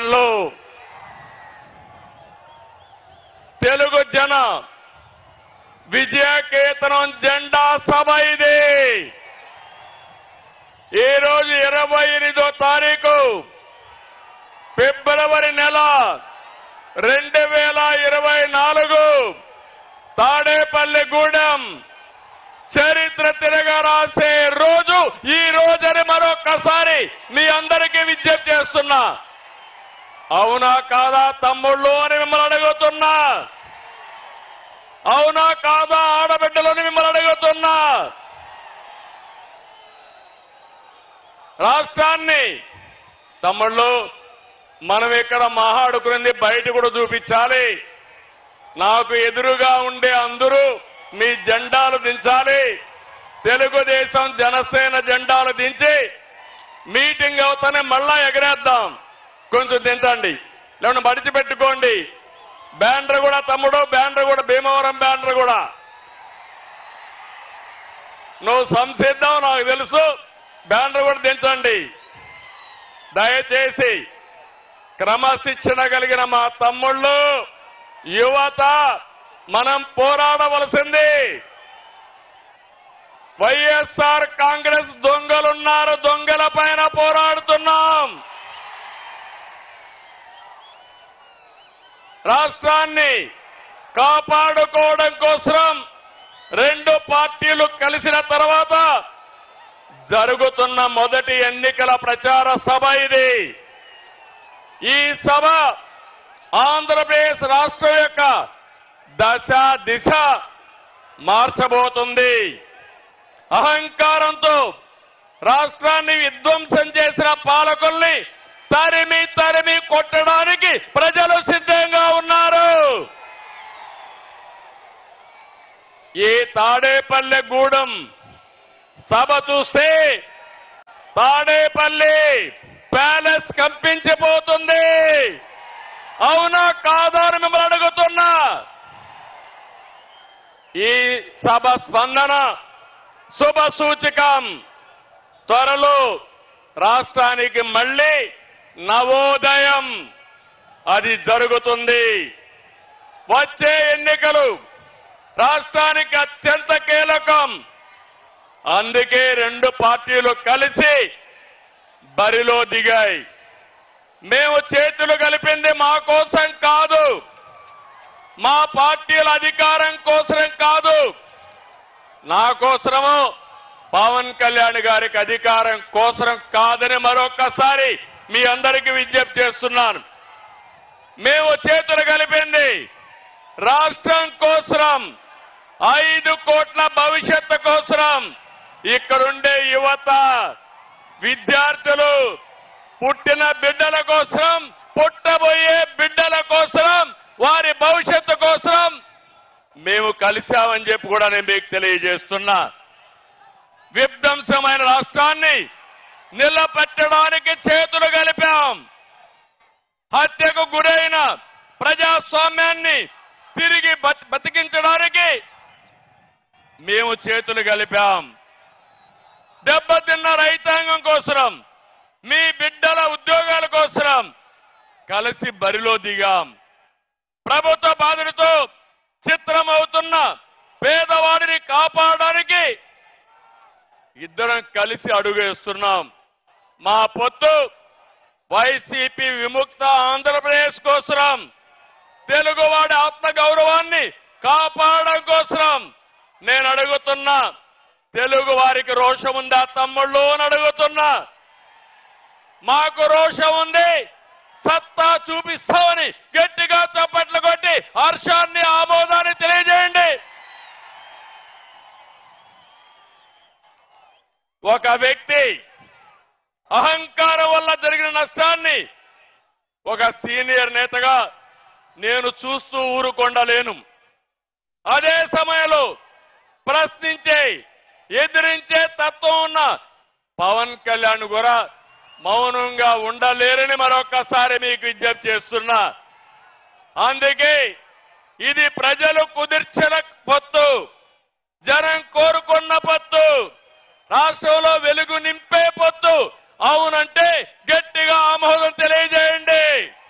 రాజధానిలో తెలుగు జన విజయకేతనం జెండా సభ ఇది ఈ రోజు ఇరవై ఎనిమిదో తారీఖు ఫిబ్రవరి నెల రెండు వేల ఇరవై నాలుగు తాడేపల్లిగూడెం చరిత్ర తిరగా రాసే రోజు ఈ రోజని మరొక్కసారి మీ అందరికీ విజ్ఞప్తి చేస్తున్నా అవునా కాదా తమ్ముళ్ళు అని మిమ్మల్ని అడుగుతున్నా అవునా కాదా ఆడబిడ్డలని మిమ్మల్ని అడుగుతున్నా రాష్ట్రాన్ని తమ్ముళ్ళు మనం ఇక్కడ మాట్లాడుకునేది బయట కూడా చూపించాలి నాకు ఎదురుగా ఉండే అందరూ మీ జెండాలు దించాలి తెలుగుదేశం జనసేన జెండాలు దించి మీటింగ్ అవుతానే మళ్ళా ఎగరేద్దాం కొంచెం దించండి లేకుంటే మడిచి పెట్టుకోండి బ్యానర్ కూడా తమ్ముడు బ్యానర్ కూడా భీమవరం బ్యానర్ కూడా నువ్వు సంసిద్ధం నాకు తెలుసు బ్యానర్ కూడా దించండి దయచేసి క్రమశిక్షణ కలిగిన మా తమ్ముళ్ళు యువత మనం పోరాడవలసింది వైఎస్ఆర్ కాంగ్రెస్ దొంగలున్నారు దొంగల పైన పోరాడుతున్నాం రాష్ట్రాన్ని కాపాడుకోవడం కోసం రెండు పార్టీలు కలిసిన తర్వాత జరుగుతున్న మొదటి ఎన్నికల ప్రచార సభ ఇది ఈ సభ ఆంధ్రప్రదేశ్ రాష్ట్రం యొక్క దశ దిశ మార్చబోతుంది అహంకారంతో రాష్ట్రాన్ని విధ్వంసం చేసిన పాలకుల్ని తరిమి తరిమి కొట్టడానికి ప్రజలు సిద్ధంగా ఉన్నారు ఈ తాడేపల్లె గూడెం సభ చూస్తే తాడేపల్లి ప్యాలెస్ కంపించిపోతుంది అవునా కాదా అని మిమ్మల్ని అడుగుతున్నా ఈ సభ స్పందన శుభ సూచకం త్వరలో రాష్ట్రానికి మళ్లీ నవోదయం అది జరుగుతుంది వచ్చే ఎన్నికలు రాష్ట్రానికి అత్యంత కీలకం అందుకే రెండు పార్టీలు కలిసి బరిలో దిగాయి మేము చేతులు కలిపింది మా కోసం కాదు మా పార్టీల అధికారం కోసం కాదు నా కోసమో పవన్ కళ్యాణ్ గారికి అధికారం కోసం కాదని మరొక్కసారి మీ అందరికీ విజ్ఞప్తి చేస్తున్నాను మేము చేతులు కలిపింది రాష్ట్రం కోసం ఐదు కోట్ల భవిష్యత్తు కోసం ఇక్కడుండే యువత విద్యార్థులు పుట్టిన బిడ్డల కోసం పుట్టబోయే బిడ్డల కోసం వారి భవిష్యత్తు కోసం మేము కలిశామని చెప్పి కూడా నేను మీకు తెలియజేస్తున్నా విధ్వంసమైన రాష్ట్రాన్ని నిలబెట్టడానికి చేతులు కలిపాం హత్యకు గురైన ప్రజాస్వామ్యాన్ని తిరిగి బతి- బతికించడానికి మేము చేతులు కలిపాం దెబ్బతిన్న రైతాంగం కోసరం మీ బిడ్డల ఉద్యోగాల కోసరం కలిసి బరిలో దిగాం ప్రభుత్వ బాధలతో చిత్రమవుతున్న పేదవాడిని కాపాడడానికి ఇద్దరం కలిసి అడుగేస్తున్నాం మా పొత్తు వైసీపీ విముక్త ఆంధ్రప్రదేశ్ కోసరం తెలుగువాడి ఆత్మ గౌరవాన్ని కాపాడడం కోసం నేను అడుగుతున్నా తెలుగు వారికి రోషం ఉందా తమ్ముళ్ళు అని అడుగుతున్నా మాకు రోషం ఉంది సత్తా చూపిస్తామని గట్టిగా చప్పట్లు కొట్టి హర్షాన్ని ఆమోదాన్ని తెలియజేయండి ఒక వ్యక్తి అహంకారం వల్ల జరిగిన నష్టాన్ని ఒక సీనియర్ నేతగా నేను చూస్తూ ఊరుకొండలేను అదే సమయంలో ప్రశ్నించే ఎదిరించే తత్వం ఉన్న పవన్ కళ్యాణ్ కూడా మౌనంగా ఉండలేరని మరొక్కసారి మీకు విజ్ఞప్తి చేస్తున్నా అందుకే ఇది ప్రజలు కుదిర్చిన పొత్తు జనం కోరుకున్న పొత్తు రాష్ట్రంలో వెలుగు నింపే పొత్తు అవునంటే గట్టిగా ఆమోదం తెలియజేయండి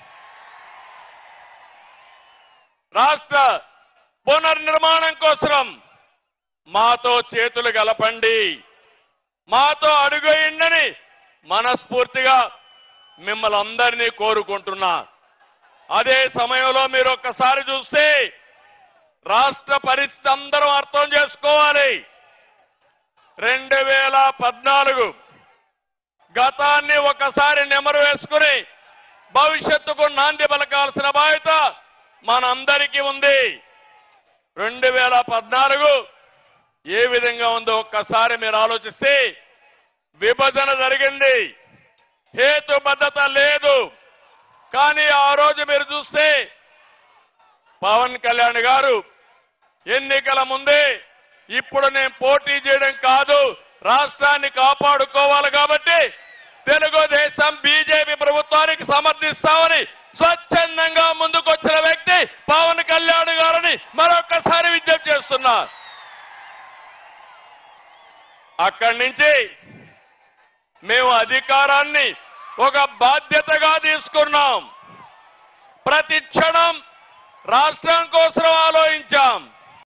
రాష్ట్ర పునర్నిర్మాణం కోసం మాతో చేతులు గలపండి మాతో అడుగేయండని మనస్ఫూర్తిగా మిమ్మల్ని అందరినీ కోరుకుంటున్నా అదే సమయంలో మీరు ఒక్కసారి చూస్తే రాష్ట్ర పరిస్థితి అందరం అర్థం చేసుకోవాలి రెండు వేల పద్నాలుగు గతాన్ని ఒకసారి నెమరు వేసుకుని భవిష్యత్తుకు నాంది పలకాల్సిన బాధ్యత మనందరికీ ఉంది రెండు వేల పద్నాలుగు ఏ విధంగా ఉందో ఒక్కసారి మీరు ఆలోచిస్తే విభజన జరిగింది హేతుబద్ధత లేదు కానీ ఆ రోజు మీరు చూస్తే పవన్ కళ్యాణ్ గారు ఎన్నికల ముందే ఇప్పుడు నేను పోటీ చేయడం కాదు రాష్ట్రాన్ని కాపాడుకోవాలి కాబట్టి తెలుగుదేశం బీజేపీ ప్రభుత్వానికి సమర్థిస్తామని స్వచ్ఛందంగా ముందుకొచ్చిన వ్యక్తి పవన్ కళ్యాణ్ గారిని మరొకసారి విజ్ఞప్తి చేస్తున్నా అక్కడి నుంచి మేము అధికారాన్ని ఒక బాధ్యతగా తీసుకున్నాం ప్రతి క్షణం రాష్ట్రం కోసం ఆలోచించాం